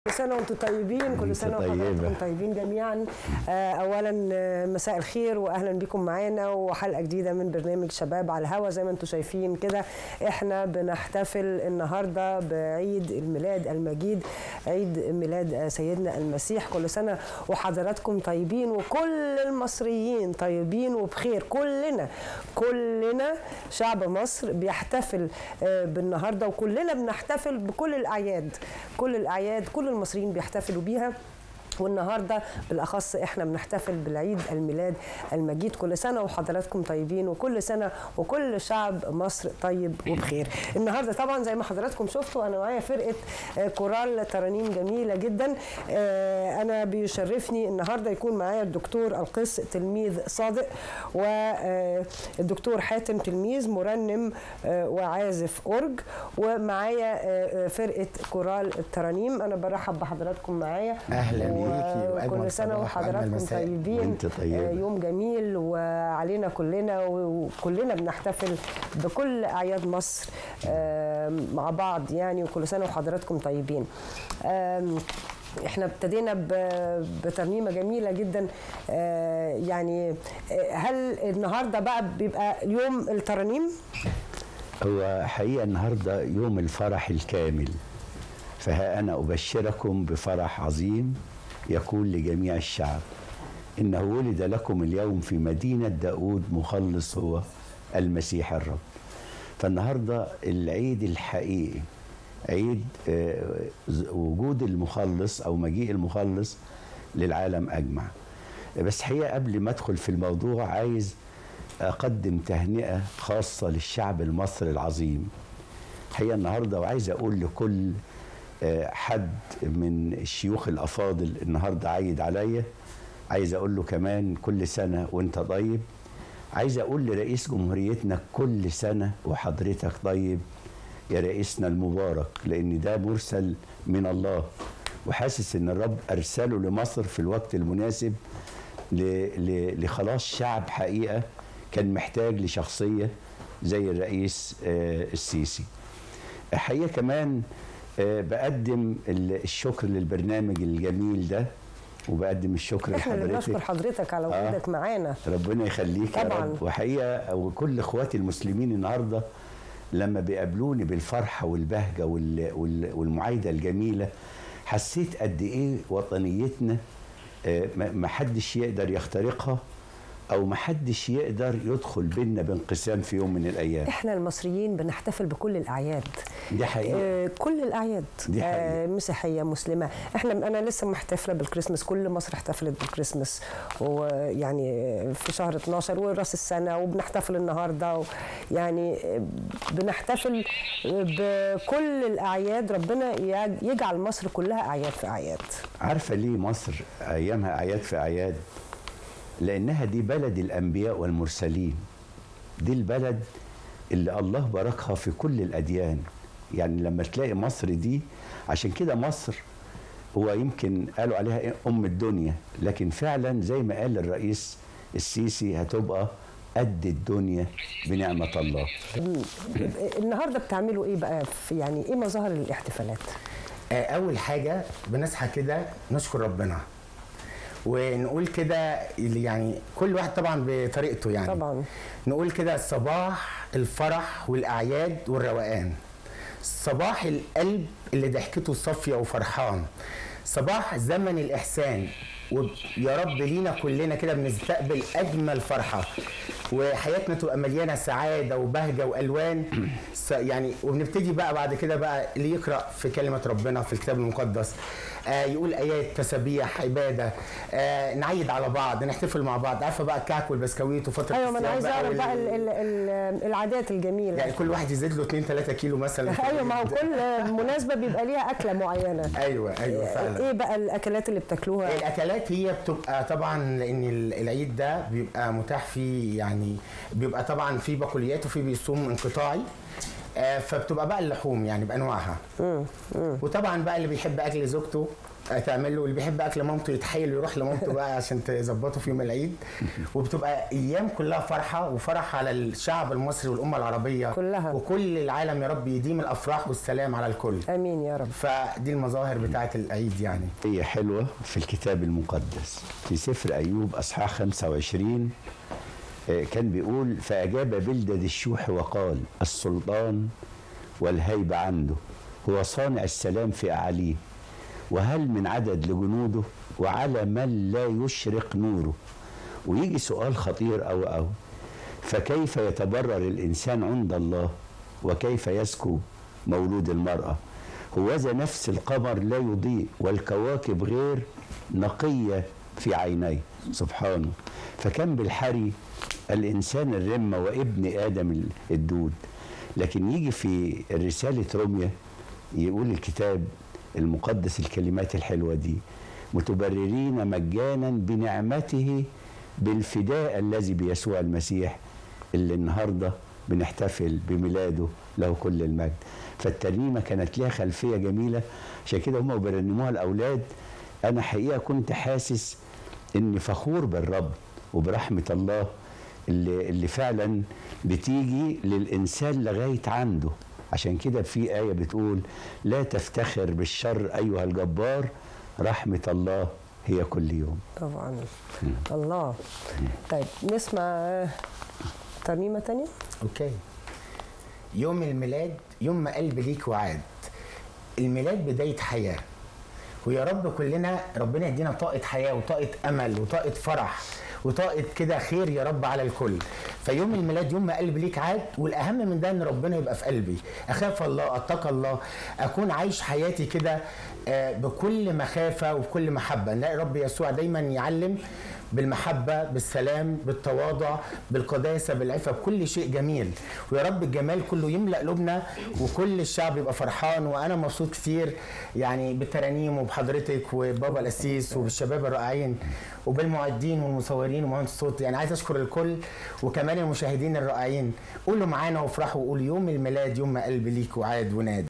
كل سنة وانتم طيبين كل وانت سنة طيبة. وحضراتكم طيبين جميعا آه، أولا آه، مساء الخير وأهلا بكم معانا وحلقة جديدة من برنامج شباب على الهوا زي ما انتم شايفين كده احنا بنحتفل النهاردة بعيد الميلاد المجيد عيد ميلاد آه، سيدنا المسيح كل سنة وحضراتكم طيبين وكل المصريين طيبين وبخير كلنا كلنا شعب مصر بيحتفل آه، بالنهارده وكلنا بنحتفل بكل الاعياد كل الاعياد كل المصريين بيحتفلوا بيها والنهارده بالاخص احنا بنحتفل بالعيد الميلاد المجيد كل سنه وحضراتكم طيبين وكل سنه وكل شعب مصر طيب وبخير النهارده طبعا زي ما حضراتكم شفتوا انا معايا فرقه آه، كورال ترانيم جميله جدا آه، انا بيشرفني النهارده يكون معايا الدكتور القس تلميذ صادق والدكتور حاتم تلميذ مرنم آه، وعازف اورج ومعايا آه، آه، فرقه كورال الترانيم انا برحب بحضراتكم معايا أهلا بيكي وكل وأجمل سنه صباح وأجمل وحضراتكم مساء. طيبين وأنت طيبة. آه، يوم جميل وعلينا كلنا وكلنا بنحتفل بكل اعياد مصر آه، مع بعض يعني وكل سنه وحضراتكم طيبين آم، احنا ابتدينا ب- بترنيمه جميله جدا آه، يعني آه، هل النهارده بقى بيبقى يوم الترانيم هو حقيقة النهاردة يوم الفرح الكامل فها أنا أبشركم بفرح عظيم يكون لجميع الشعب إنه ولد لكم اليوم في مدينة داود مخلص هو المسيح الرب فالنهاردة العيد الحقيقي عيد آه، ز- وجود المخلص أو مجيء المخلص للعالم أجمع بس حقيقة قبل ما أدخل في الموضوع عايز أقدم تهنئة خاصة للشعب المصري العظيم حقيقة النهاردة وعايز أقول لكل آه، حد من الشيوخ الأفاضل النهاردة عايد عليا عايز أقول له كمان كل سنة وأنت طيب عايز أقول لرئيس جمهوريتنا كل سنة وحضرتك طيب يا رئيسنا المبارك لأن ده مرسل من الله وحاسس إن الرب أرسله لمصر في الوقت المناسب ل- ل- لخلاص شعب حقيقة كان محتاج لشخصية زي الرئيس آه، السيسي حقيقة كمان آه، بقدم ال- الشكر للبرنامج الجميل ده وبقدم الشكر احنا اللي بنشكر لحضرتك حضرتك على آه. وجودك معانا ربنا يخليك يا طبعاً. رب وحقيقة وكل اخواتي المسلمين النهاردة لما بيقابلوني بالفرحة والبهجة وال- وال- والمعايدة الجميلة حسيت قد ايه وطنيتنا آه، ما ما حدش يقدر يخترقها او ما حدش يقدر يدخل بينا بانقسام في يوم من الايام احنا المصريين بنحتفل بكل الاعياد دي حقيقة آه، كل الاعياد دي حقيقة. آه، مسيحيه مسلمه احنا انا لسه محتفله بالكريسماس كل مصر احتفلت بالكريسماس ويعني في شهر 12 وراس السنه وبنحتفل النهارده و- يعني آه، بنحتفل بكل الاعياد ربنا يج- يجعل مصر كلها اعياد في اعياد عارفة ليه مصر أيامها أعياد في أعياد لأنها دي بلد الأنبياء والمرسلين دي البلد اللي الله باركها في كل الأديان يعني لما تلاقي مصر دي عشان كده مصر هو يمكن قالوا عليها إيه؟ أم الدنيا لكن فعلا زي ما قال الرئيس السيسي هتبقى قد الدنيا بنعمة الله النهارده بتعملوا ايه بقى في يعني ايه مظاهر الاحتفالات آه، اول حاجه بنصحى كده نشكر ربنا ونقول كده اللي يعني كل واحد طبعا بطريقته يعني طبعا. نقول كده صباح الفرح والاعياد والروقان صباح القلب اللي ضحكته صافيه وفرحان صباح زمن الاحسان ويا رب لينا كلنا كده بنستقبل اجمل فرحه وحياتنا تبقى مليانه سعاده وبهجه والوان س- يعني وبنبتدي بقى بعد كده بقى اللي يقرا في كلمه ربنا في الكتاب المقدس آه يقول ايات تسابيح عباده آه نعيد على بعض نحتفل مع بعض عارفه بقى الكعك والبسكويت وفتره ايوه ما انا الصيام عايزه اعرف بقى وال- ال- ال- ال- العادات الجميله يعني كل واحد يزيد له 2 3 كيلو مثلا ايوه ما هو كل مناسبه بيبقى ليها اكله معينه ايوه ايوه فعلا ايه بقى الاكلات اللي بتاكلوها الاكلات هي بتبقى طبعا لان ال- العيد ده بيبقى متاح فيه يعني بيبقى طبعا فيه بقوليات وفيه بيصوم انقطاعي آه، فبتبقى بقى اللحوم يعني بانواعها وطبعا بقى اللي بيحب اكل زوجته آه، تعمل له اللي بيحب اكل مامته يتحايل يروح لمامته بقى عشان تظبطه في يوم العيد وبتبقى ايام كلها فرحه وفرح على الشعب المصري والامه العربيه كلها. وكل العالم يا رب يديم الافراح والسلام على الكل امين يا رب فدي المظاهر بتاعه العيد يعني هي حلوة في الكتاب المقدس في سفر أيوب أصحاح 25 آه، كان بيقول فأجاب بلدد الشوح وقال السلطان والهيبة عنده هو صانع السلام في أعاليه وهل من عدد لجنوده وعلى من لا يشرق نوره ويجي سؤال خطير أو أو فكيف يتبرر الإنسان عند الله وكيف يسكو مولود المرأة هوذا نفس القمر لا يضيء والكواكب غير نقية في عينيه سبحانه فكان بالحري الإنسان الرمة وابن آدم الدود لكن يجي في رسالة روميا يقول الكتاب المقدس الكلمات الحلوة دي متبررين مجانا بنعمته بالفداء الذي بيسوع المسيح اللي النهارده بنحتفل بميلاده له كل المجد فالترنيمه كانت لها خلفيه جميله عشان كده هم بيرنموها الاولاد انا حقيقه كنت حاسس اني فخور بالرب وبرحمه الله اللي, اللي فعلا بتيجي للانسان لغايه عنده عشان كده في ايه بتقول لا تفتخر بالشر ايها الجبار رحمه الله هي كل يوم طبعا الله طيب نسمع آه، ترنيمه تانية اوكي يوم الميلاد يوم ما قلب ليك وعاد الميلاد بداية حياة ويا رب كلنا ربنا يدينا طاقة حياة وطاقة أمل وطاقة فرح وطاقة كده خير يا رب على الكل فيوم الميلاد يوم ما قلب ليك عاد والأهم من ده إن ربنا يبقى في قلبي أخاف الله أتقى الله أكون عايش حياتي كده آه، بكل مخافة وبكل محبة نلاقي رب يسوع دايما يعلم بالمحبة بالسلام بالتواضع بالقداسة بالعفة بكل شيء جميل ويا رب الجمال كله يملأ قلوبنا وكل الشعب يبقى فرحان وأنا مبسوط كتير يعني بالترانيم وبحضرتك وبابا الأسيس وبالشباب الرائعين وبالمعدين والمصورين ومهندس الصوت يعني عايز أشكر الكل وكمان المشاهدين الرائعين قولوا معانا وافرحوا وقولوا يوم الميلاد يوم ما قلبي ليك وعاد وناد